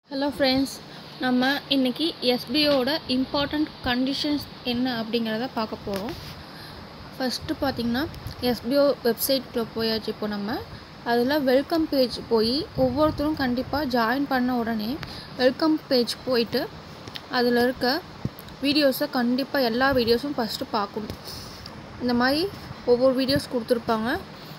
hello friends நம்ம இன்றைக்கி எஸ்பிஓட important conditions என்ன அப்படிங்கிறத பார்க்க போகிறோம் ஃபஸ்ட்டு பார்த்திங்கன்னா எஸ்பிஓ வெப்சைட்குள்ளே போயாச்சு இப்போ நம்ம அதில் வெல்கம் பேஜ் போய் ஒவ்வொருத்தரும் கண்டிப்பாக ஜாயின் பண்ண உடனே வெல்கம் பேஜ் போயிட்டு அதில் இருக்க வீடியோஸை கண்டிப்பாக எல்லா வீடியோஸும் ஃபஸ்ட்டு பார்க்கணும் இந்த மாதிரி ஒவ்வொரு வீடியோஸ் கொடுத்துருப்பாங்க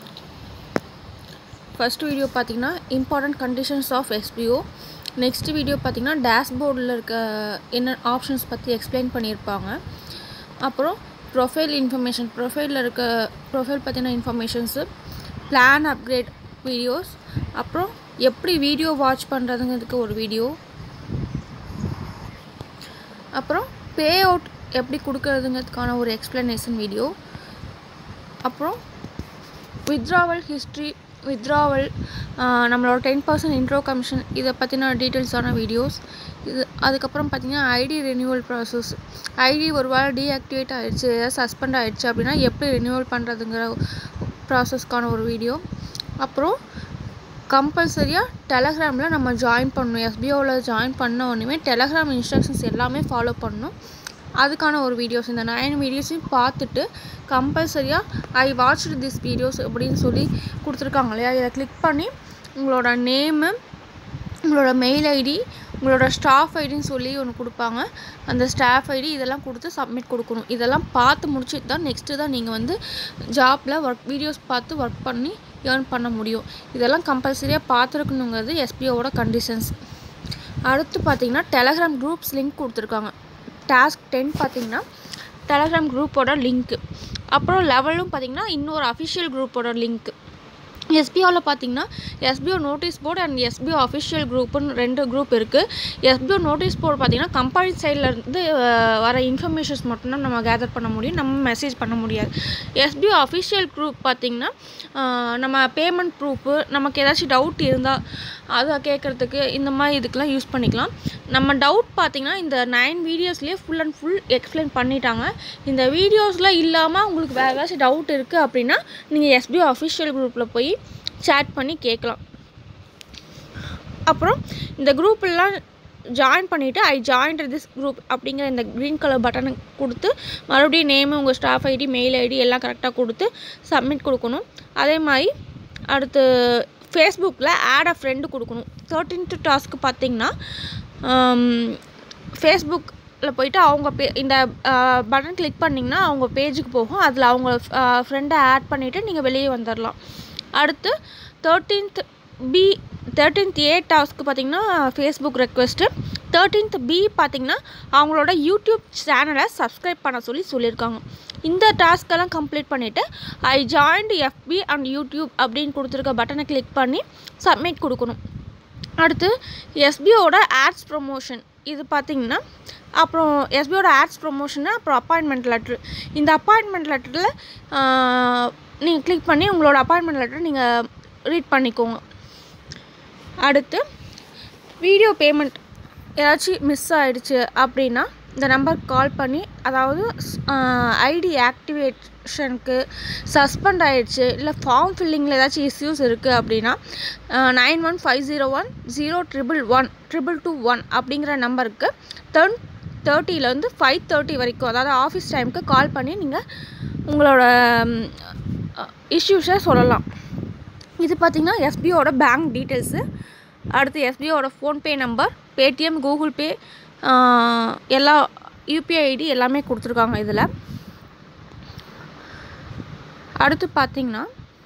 ஃபர்ஸ்ட் வீடியோ பார்த்தீங்கன்னா important conditions of SPO next video பார்த்தீங்கன்னா டேஷ்போர்டில் இருக்க என்ன ஆப்ஷன்ஸ் பற்றி எக்ஸ்பிளைன் பண்ணியிருப்பாங்க அப்புறம் ப்ரொஃபைல் இன்ஃபர்மேஷன் ப்ரொஃபைலில் இருக்க ப்ரொஃபைல் பற்றின இன்ஃபர்மேஷன்ஸு பிளான் அப்கிரேட் வீடியோஸ் அப்புறம் எப்படி வீடியோ வாட்ச் பண்ணுறதுங்கிறதுக்கு ஒரு வீடியோ அப்புறம் பே அவுட் எப்படி கொடுக்கறதுங்கிறதுக்கான ஒரு எக்ஸ்ப்ளனேஷன் வீடியோ அப்புறம் வித்ராவல் ஹிஸ்ட்ரி வித்ராவல் நம்மளோட டென் பர்சன்ட் இன்ட்ரோ கமிஷன் இதை பற்றின டீட்டெயில்ஸான வீடியோஸ் இது அதுக்கப்புறம் பார்த்திங்கன்னா ஐடி ரெனியூவல் ப்ராசஸ் ஐடி ஒரு வேளை டீஆக்டிவேட் ஆகிடுச்சு ஏதாவது சஸ்பெண்ட் ஆகிடுச்சு அப்படின்னா எப்படி ரெனியூவல் பண்ணுறதுங்கிற ப்ராசஸ்க்கான ஒரு வீடியோ அப்புறம் கம்பல்சரியாக டெலகிராமில் நம்ம ஜாயின் பண்ணணும் எஸ்பிஓவில் ஜாயின் பண்ண உடனே டெலகிராம் இன்ஸ்ட்ரக்ஷன்ஸ் எல்லாமே ஃபாலோ பண்ணணும் அதுக்கான ஒரு வீடியோஸ் இந்த நைன் வீடியோஸையும் பார்த்துட்டு கம்பல்சரியாக ஐ வாட்ச் திஸ் வீடியோஸ் அப்படின்னு சொல்லி கொடுத்துருக்காங்க இல்லையா இதை கிளிக் பண்ணி உங்களோட நேமு உங்களோட மெயில் ஐடி உங்களோட ஸ்டாஃப் ஐடின்னு சொல்லி ஒன்று கொடுப்பாங்க அந்த ஸ்டாஃப் ஐடி இதெல்லாம் கொடுத்து சப்மிட் கொடுக்கணும் இதெல்லாம் பார்த்து முடிச்சுட்டு தான் நெக்ஸ்ட்டு தான் நீங்கள் வந்து ஜாப்பில் ஒர்க் வீடியோஸ் பார்த்து ஒர்க் பண்ணி ஏர்ன் பண்ண முடியும் இதெல்லாம் கம்பல்சரியாக பார்த்துருக்கணுங்கிறது எஸ்பிஓவோட கண்டிஷன்ஸ் அடுத்து பார்த்தீங்கன்னா டெலகிராம் குரூப்ஸ் லிங்க் கொடுத்துருக்காங்க டாஸ்க் டென் பார்த்தீங்கன்னா டெலகிராம் குரூப்போட லிங்க்கு அப்புறம் லெவலும் பார்த்தீங்கன்னா இன்னொரு அஃபிஷியல் குரூப்போட லிங்க்கு எஸ்பிஓவில் பார்த்தீங்கன்னா SPO notice board and SPO official குரூப்புன்னு ரெண்டு குரூப் இருக்குது எஸ்பிஓ நோட்டீஸ் போர்டு பார்த்தீங்கன்னா கம்பெனி சைட்லேருந்து வர இன்ஃபர்மேஷன்ஸ் மட்டும்தான் நம்ம கேதர் பண்ண முடியும் நம்ம மெசேஜ் பண்ண முடியாது எஸ்பிஓ அஃபிஷியல் குரூப் பார்த்திங்கன்னா நம்ம பேமெண்ட் ப்ரூஃபு நமக்கு ஏதாச்சும் டவுட் இருந்தால் அதை கேட்குறதுக்கு இந்த மாதிரி இதுக்கெலாம் யூஸ் பண்ணிக்கலாம் நம்ம டவுட் பார்த்திங்கன்னா இந்த நைன் வீடியோஸ்லேயே ஃபுல் அண்ட் ஃபுல் எக்ஸ்பிளைன் பண்ணிட்டாங்க இந்த வீடியோஸில் இல்லாமல் உங்களுக்கு வேறு ஏதாச்சும் டவுட் இருக்குது அப்படின்னா நீங்கள் எஸ்பிஓ அஃபிஷியல் குரூப்பில் போய் சேட் பண்ணி கேட்கலாம் அப்புறம் இந்த குரூப்லாம் ஜாயின் பண்ணிவிட்டு ஐ ஜாயின் திஸ் குரூப் அப்படிங்கிற இந்த க்ரீன் கலர் பட்டனை கொடுத்து மறுபடியும் நேமு உங்கள் ஸ்டாஃப் ஐடி மெயில் ஐடி எல்லாம் கரெக்டாக கொடுத்து சப்மிட் கொடுக்கணும் அதே மாதிரி அடுத்து ஃபேஸ்புக்கில் ஆட் அ ஃப்ரெண்டு கொடுக்கணும் தேர்ட்டீன்த் டாஸ்க்கு பார்த்தீங்கன்னா ஃபேஸ்புக்கில் போயிட்டு அவங்க பே இந்த பட்டன் கிளிக் பண்ணிங்கன்னா அவங்க பேஜுக்கு போகும் அதில் அவங்க ஃப்ரெண்டை ஆட் பண்ணிவிட்டு நீங்கள் வெளியே வந்துடலாம் அடுத்து thirteenth B thirteenth A task பார்த்தீங்கன்னா ஃபேஸ்புக் ரெக்வெஸ்ட்டு தேர்ட்டீன்த் பி பார்த்தீங்கன்னா அவங்களோட யூடியூப் சேனலை சப்ஸ்கிரைப் பண்ண சொல்லி சொல்லியிருக்காங்க இந்த டாஸ்க்கெல்லாம் கம்ப்ளீட் பண்ணிவிட்டு I joined FB and YouTube அப்படின்னு கொடுத்துருக்க பட்டனை கிளிக் பண்ணி சப்மிட் கொடுக்கணும் அடுத்து எஸ்பிஓட ஆட்ஸ் ப்ரொமோஷன் இது பார்த்திங்கன்னா அப்புறம் எஸ்பிஓட ஆட்ஸ் ப்ரொமோஷனு அப்புறம் அப்பாயின்மெண்ட் லெட்ரு இந்த அப்பாயின்மெண்ட் லெட்டரில் நீங்கள் கிளிக் பண்ணி உங்களோட அப்பாயின்மெண்ட் லெட்டர் நீங்கள் ரீட் பண்ணிக்கோங்க அடுத்து வீடியோ பேமெண்ட் ஏதாச்சும் மிஸ் ஆகிடுச்சு அப்படின்னா இந்த நம்பருக்கு கால் பண்ணி அதாவது ஐடி ஆக்டிவேஷனுக்கு சஸ்பெண்ட் ஆகிடுச்சு இல்லை ஃபார்ம் ஃபில்லிங்கில் ஏதாச்சும் இஷ்யூஸ் இருக்குது அப்படின்னா nine one five zero one zero triple one triple two one அப்படிங்கிற நம்பருக்கு டென் தேர்ட்டிலேருந்து ஃபைவ் தேர்ட்டி வரைக்கும் அதாவது ஆஃபீஸ் டைமுக்கு கால் பண்ணி நீங்கள் உங்களோட இஷ்யூஸை சொல்லலாம் இது பார்த்திங்கன்னா எஸ்பிஓட பேங்க் டீட்டெயில்ஸு அடுத்து எஸ்பிஓட PhonePe number Paytm Google Pay எல்லா யூபிஐ ஐடி எல்லாமே கொடுத்துருக்காங்க இதில் அடுத்து பார்த்திங்கன்னா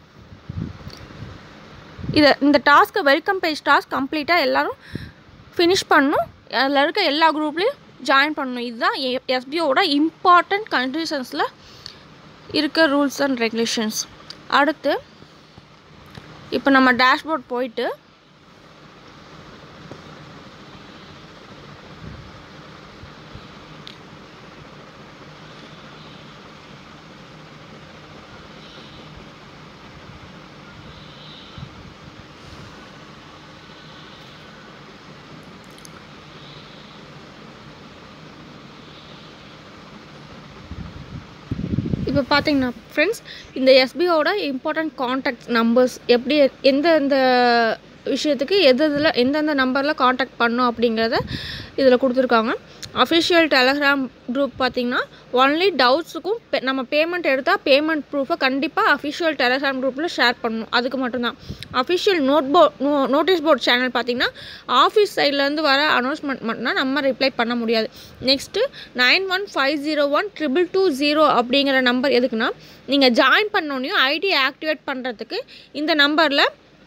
இதை இந்த டாஸ்க்கை வெல்கம் பேஜ் டாஸ்க் கம்ப்ளீட்டாக எல்லோரும் ஃபினிஷ் பண்ணணும் அதில் இருக்க எல்லா குரூப்லேயும் ஜாயின் பண்ணணும் இதுதான் எஸ்பிஓட இம்பார்ட்டண்ட் கண்டிஷன்ஸில் இருக்க ரூல்ஸ் அண்ட் ரெகுலேஷன்ஸ் அடுத்து இப்போ நம்ம டேஷ்போர்ட் போயிட்டு இப்போ பார்த்தீங்கன்னா ஃப்ரெண்ட்ஸ் இந்த எஸ்பிஓட இம்பார்ட்டண்ட் காண்டாக்ட் நம்பர்ஸ் எப்படி எந்த எந்த விஷயத்துக்கு எது இதில் எந்தெந்த நம்பரில் காண்டாக்ட் பண்ணணும் அப்படிங்கிறத இதில் கொடுத்துருக்காங்க அஃபிஷியல் டெலகிராம் குரூப் பார்த்திங்கன்னா ஒன்லி டவுட்ஸுக்கும் நம்ம பேமெண்ட் எடுத்தால் பேமெண்ட் ப்ரூஃபை கண்டிப்பாக அஃபிஷியல் டெலகிராம் குரூப்பில் ஷேர் பண்ணணும் அதுக்கு மட்டும்தான் official note board no notice board channel பார்த்திங்கன்னா ஆஃபீஸ் சைட்லேருந்து வர அனௌன்ஸ்மெண்ட் மட்டும்தான் நம்ம ரிப்ளை பண்ண முடியாது next nine one five zero one triple two zero அப்படிங்கிற நம்பர் எதுக்குன்னா நீங்கள் ஜாயின் பண்ணோன்னையும் ஐடி ஆக்டிவேட் பண்ணுறதுக்கு இந்த நம்பரில்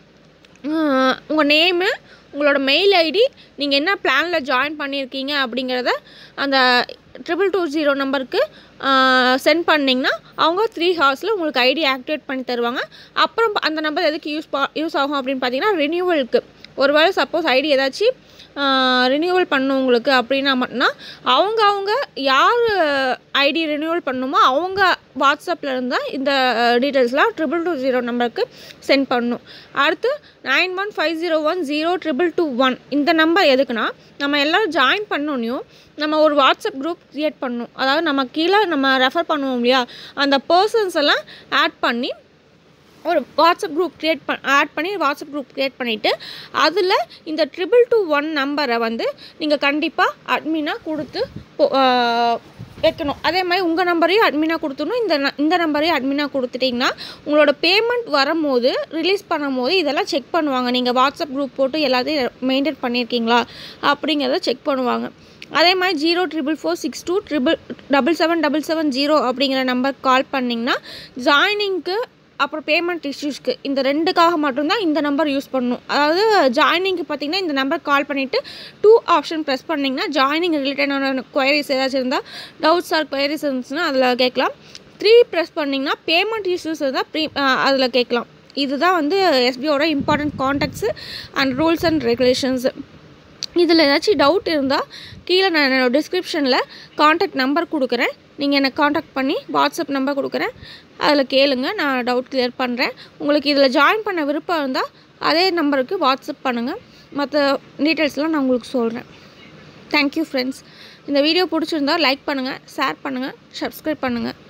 உங்கள் நேமு உங்களோட மெயில் ஐடி நீங்கள் என்ன பிளானில் ஜாயின் பண்ணியிருக்கீங்க அப்படிங்கிறத அந்த ட்ரிபிள் டூ ஜீரோ நம்பருக்கு சென்ட் பண்ணிங்கன்னா அவங்க த்ரீ ஹவர்ஸில் உங்களுக்கு ஐடி ஆக்டிவேட் பண்ணி தருவாங்க அப்புறம் அந்த நம்பர் எதுக்கு யூஸ் பா யூஸ் ஆகும் அப்படின்னு பார்த்தீங்கன்னா ரினியூவலுக்கு ஒருவேளை சப்போஸ் ஐடி ஏதாச்சும் ரினியூவல் பண்ணவங்களுக்கு அப்படின்னா மட்டும்தான் அவங்க அவங்க யார் ஐடி ரினியூவல் பண்ணணுமோ அவங்க வாட்ஸ்அப்பில் இருந்தால் இந்த டீட்டெயில்ஸ்லாம் ட்ரிபிள் டூ ஜீரோ நம்பருக்கு சென்ட் பண்ணணும் அடுத்து nine one five zero one zero triple two one இந்த நம்பர் எதுக்குன்னா நம்ம எல்லோரும் ஜாயின் பண்ணோன்னையும் நம்ம ஒரு வாட்ஸ்அப் குரூப் க்ரியேட் பண்ணணும் அதாவது நம்ம கீழே நம்ம ரெஃபர் பண்ணுவோம் இல்லையா அந்த பர்சன்ஸ் எல்லாம் ஆட் பண்ணி ஒரு வாட்ஸ்அப் குரூப் க்ரியேட் பண் ஆட் பண்ணி வாட்ஸ்அப் குரூப் க்ரியேட் பண்ணிவிட்டு அதில் இந்த ட்ரிபிள் டூ ஒன் நம்பரை வந்து நீங்கள் கண்டிப்பாக அட்மினாக கொடுத்து வைக்கணும் அதே மாதிரி உங்கள் நம்பரையும் அட்மினாக கொடுத்துடணும் இந்த இந்த நம்பரையும் அட்மினாக கொடுத்துட்டிங்கன்னா உங்களோட பேமெண்ட் வரும்போது ரிலீஸ் பண்ணும்போது இதெல்லாம் செக் பண்ணுவாங்க நீங்கள் வாட்ஸ்அப் குரூப் போட்டு எல்லாத்தையும் மெயின்டைன் பண்ணியிருக்கீங்களா அப்படிங்கிறத செக் பண்ணுவாங்க அதே மாதிரி zero triple four six two triple double seven double seven zero அப்படிங்கிற நம்பர் கால் பண்ணிங்கன்னா ஜாயினிங்க்கு அப்புறம் பேமெண்ட் இஷ்யூஸ்க்கு இந்த ரெண்டுக்காக மட்டும்தான் இந்த நம்பர் யூஸ் பண்ணணும் அதாவது ஜாயினிங்க்கு பார்த்தீங்கன்னா இந்த நம்பர் கால் பண்ணிவிட்டு டூ ஆப்ஷன் ப்ரெஸ் பண்ணிங்கன்னா ஜாயினிங் ரிலேட்டடான குயரிஸ் ஏதாச்சும் இருந்தால் டவுட்ஸ் ஆர் குயரிஸ் இருந்துச்சுன்னா அதில் கேட்கலாம் த்ரீ ப்ரெஸ் பண்ணிங்கன்னா பேமெண்ட் இஷ்யூஸ் இருந்தால் ப்ரீ அதில் கேட்கலாம் இதுதான் வந்து எஸ்பியோட important contacts and rules and regulations இதில் ஏதாச்சும் டவுட் இருந்தால் கீழே நான் என்னோடய டிஸ்கிரிப்ஷனில் காண்டாக்ட் நம்பர் கொடுக்குறேன் நீங்கள் என்னை காண்டாக்ட் பண்ணி வாட்ஸ்அப் நம்பர் கொடுக்குறேன் அதில் கேளுங்க நான் டவுட் கிளியர் பண்ணுறேன் உங்களுக்கு இதில் ஜாயின் பண்ண விருப்பம் இருந்தால் அதே நம்பருக்கு வாட்ஸ்அப் பண்ணுங்கள் மற்ற டீட்டெயில்ஸ்லாம் நான் உங்களுக்கு சொல்கிறேன் தேங்க்யூ ஃப்ரெண்ட்ஸ் இந்த வீடியோ பிடிச்சிருந்தா லைக் பண்ணுங்கள் ஷேர் பண்ணுங்கள் சப்ஸ்கிரைப் பண்ணுங்கள்